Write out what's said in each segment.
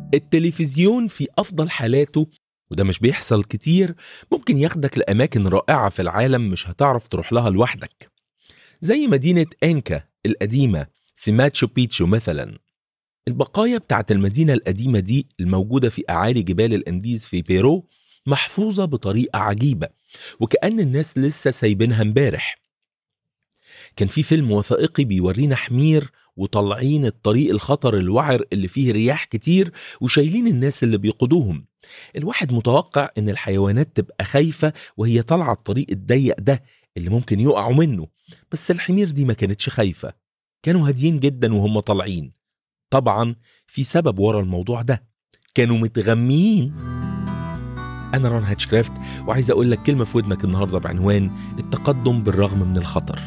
التلفزيون في أفضل حالاته وده مش بيحصل كتير ممكن ياخدك لأماكن رائعة في العالم مش هتعرف تروح لها لوحدك زي مدينة أنكا القديمة في ماتشو بيتشو مثلا البقايا بتاعت المدينة القديمة دي الموجودة في أعالي جبال الأنديز في بيرو محفوظة بطريقة عجيبة وكأن الناس لسه سايبينها امبارح كان في فيلم وثائقي بيورينا حمير وطالعين الطريق الخطر الوعر اللي فيه رياح كتير وشايلين الناس اللي بيقودوهم الواحد متوقع ان الحيوانات تبقى خايفة وهي طالعة الطريق الضيق ده اللي ممكن يقعوا منه بس الحمير دي ما كانتش خايفة كانوا هاديين جدا وهم طالعين طبعا في سبب ورا الموضوع ده كانوا متغميين أنا رون هاتشكرافت وعايز أقول لك كلمة في ودنك النهاردة بعنوان التقدم بالرغم من الخطر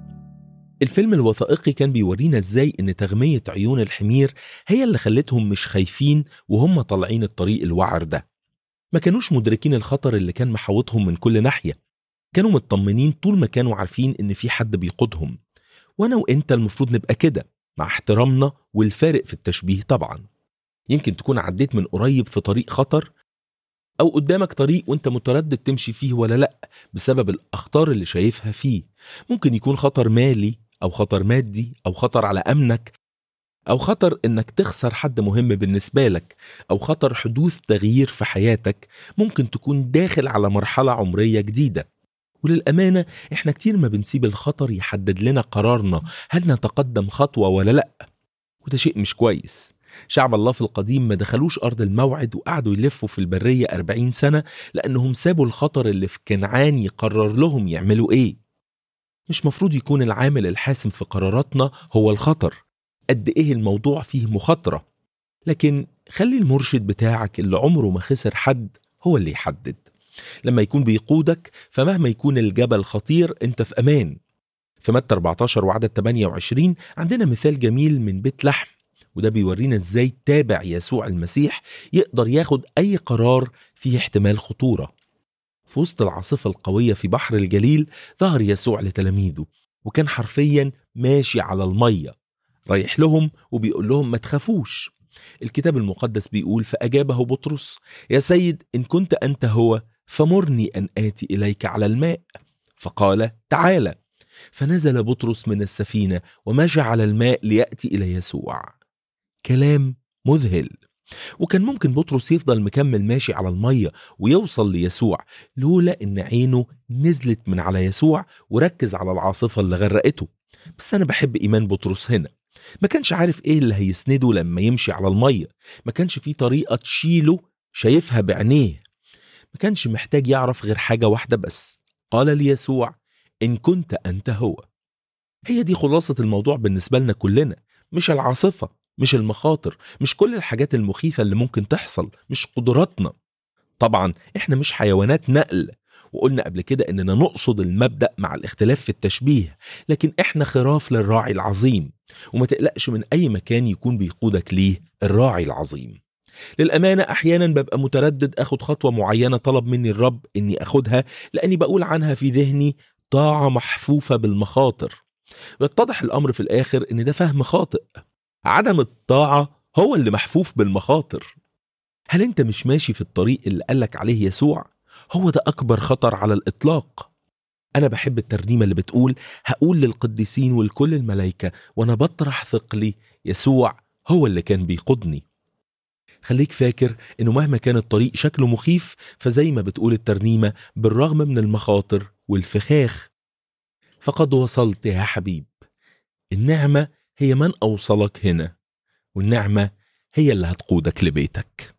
الفيلم الوثائقي كان بيورينا ازاي ان تغمية عيون الحمير هي اللي خلتهم مش خايفين وهم طالعين الطريق الوعر ده ما كانوش مدركين الخطر اللي كان محاوطهم من كل ناحية كانوا مطمنين طول ما كانوا عارفين ان في حد بيقودهم وانا وانت المفروض نبقى كده مع احترامنا والفارق في التشبيه طبعا يمكن تكون عديت من قريب في طريق خطر أو قدامك طريق وأنت متردد تمشي فيه ولا لأ بسبب الأخطار اللي شايفها فيه ممكن يكون خطر مالي أو خطر مادي أو خطر على أمنك أو خطر إنك تخسر حد مهم بالنسبة لك أو خطر حدوث تغيير في حياتك ممكن تكون داخل على مرحلة عمرية جديدة وللأمانة إحنا كتير ما بنسيب الخطر يحدد لنا قرارنا هل نتقدم خطوة ولا لأ وده شيء مش كويس شعب الله في القديم ما دخلوش أرض الموعد وقعدوا يلفوا في البرية أربعين سنة لأنهم سابوا الخطر اللي في كنعان يقرر لهم يعملوا إيه مش مفروض يكون العامل الحاسم في قراراتنا هو الخطر قد إيه الموضوع فيه مخاطرة لكن خلي المرشد بتاعك اللي عمره ما خسر حد هو اللي يحدد لما يكون بيقودك فمهما يكون الجبل خطير انت في امان في متى 14 وعدد 28 عندنا مثال جميل من بيت لحم وده بيورينا ازاي تابع يسوع المسيح يقدر ياخد اي قرار فيه احتمال خطوره في وسط العاصفه القويه في بحر الجليل ظهر يسوع لتلاميذه وكان حرفيا ماشي على الميه رايح لهم وبيقول لهم ما تخافوش الكتاب المقدس بيقول فاجابه بطرس يا سيد ان كنت انت هو فمرني ان اتي اليك على الماء فقال تعالى فنزل بطرس من السفينه ومشى على الماء لياتي الى يسوع كلام مذهل وكان ممكن بطرس يفضل مكمل ماشي على المية ويوصل ليسوع لولا إن عينه نزلت من على يسوع وركز على العاصفة اللي غرقته بس أنا بحب إيمان بطرس هنا ما كانش عارف إيه اللي هيسنده لما يمشي على المية ما كانش في طريقة تشيله شايفها بعينيه ما كانش محتاج يعرف غير حاجة واحدة بس قال ليسوع إن كنت أنت هو هي دي خلاصة الموضوع بالنسبة لنا كلنا مش العاصفة مش المخاطر مش كل الحاجات المخيفة اللي ممكن تحصل مش قدراتنا طبعا احنا مش حيوانات نقل وقلنا قبل كده اننا نقصد المبدأ مع الاختلاف في التشبيه لكن احنا خراف للراعي العظيم وما تقلقش من اي مكان يكون بيقودك ليه الراعي العظيم للأمانة أحيانا ببقى متردد أخد خطوة معينة طلب مني الرب إني أخدها لأني بقول عنها في ذهني طاعة محفوفة بالمخاطر ويتضح الأمر في الآخر إن ده فهم خاطئ عدم الطاعة هو اللي محفوف بالمخاطر هل انت مش ماشي في الطريق اللي قالك عليه يسوع؟ هو ده أكبر خطر على الإطلاق أنا بحب الترنيمة اللي بتقول هقول للقديسين ولكل الملائكة وأنا بطرح ثقلي يسوع هو اللي كان بيقودني خليك فاكر إنه مهما كان الطريق شكله مخيف فزي ما بتقول الترنيمة بالرغم من المخاطر والفخاخ فقد وصلت يا حبيب النعمة هي من أوصلك هنا والنعمة هي اللي هتقودك لبيتك